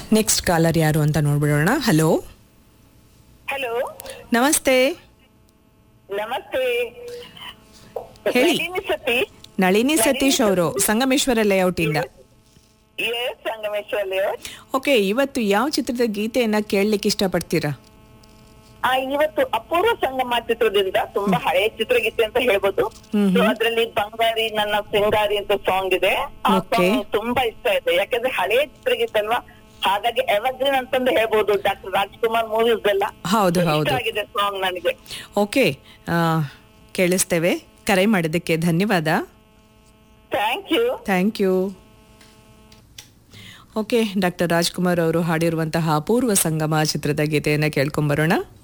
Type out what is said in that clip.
Next collar ಯಾರು ಅಂತ ನೋಡ್ಬಿಡೋಣ hello hello ನಮಸ್ತೆ ನಮಸ್ತೆ ಹೇಳಿ. ನಳಿನಿ ಸತೀಶ್ ನಳಿನಿ ಸತೀಶ್ ಅವರು ಸಂಗಮೇಶ್ವರ ಲೇಔಟ್ ಇಂದ ಎಸ್ ಸಂಗಮೇಶ್ವರ್ ಲೇಔಟ್. ಓಕೆ ಇವತ್ತು ಯಾವ ಚಿತ್ರದ ಗೀತೆಯನ್ನ ಕೇಳಲಿಕ್ಕೆ ಇಷ್ಟಪಡ್ತೀರಾ ಆ ಇವತ್ತು ಅಪೂರ್ವ ಸಂಗಮ ಚಿತ್ರದಿಂದ ತುಂಬಾ ಹಳೆಯ ಚಿತ್ರಗೀತೆ ಅಂತ ಹೇಳ್ಬೋದು So, ಅದ್ರಲ್ಲಿ ಬಂಗಾರಿ ನನ್ನ ಸಿಂಗಾರಿ ಅಂತ ಸಾಂಗ್ ಇದೆ ಆ Okay. ಸಾಂಗ್ ತುಂಬಾ ಇಷ್ಟ ಇದೆ ಯಾಕಂದ್ರೆ ಹಳೆಯ ಚಿತ್ರಗೀತೆ ಅಲ್ವಾ ಹಾಗಾಗಿ ಎವರ್ಗ್ರೀನ್ ಅಂತಂದು ಹೇಳ್ಬೋದು ಡಾಕ್ಟರ್ ರಾಜ್ಕುಮಾರ್ ಮೂವೀಸ್ ಎಲ್ಲ ಹೌದು, So, ಹೌದು. ಇಷ್ಟ ಆಗಿದೆ ಸಾಂಗ್ ನನಗೆ ಓಕೆ ಆ, ಕೇಳಿಸ್ತೇವೆ ಕರೆ ಮಾಡಿದ್ದಕ್ಕೆ ಧನ್ಯವಾದ thank you thank you okay doctor Rajkumar ಅವರು ಹಾಡಿರುವಂತಹ ಅಪೂರ್ವ ಸಂಗಮ ಚಿತ್ರದ ಗೀತೆಯನ್ನು ಕೇಳ್ಕೊಂಬರೋಣ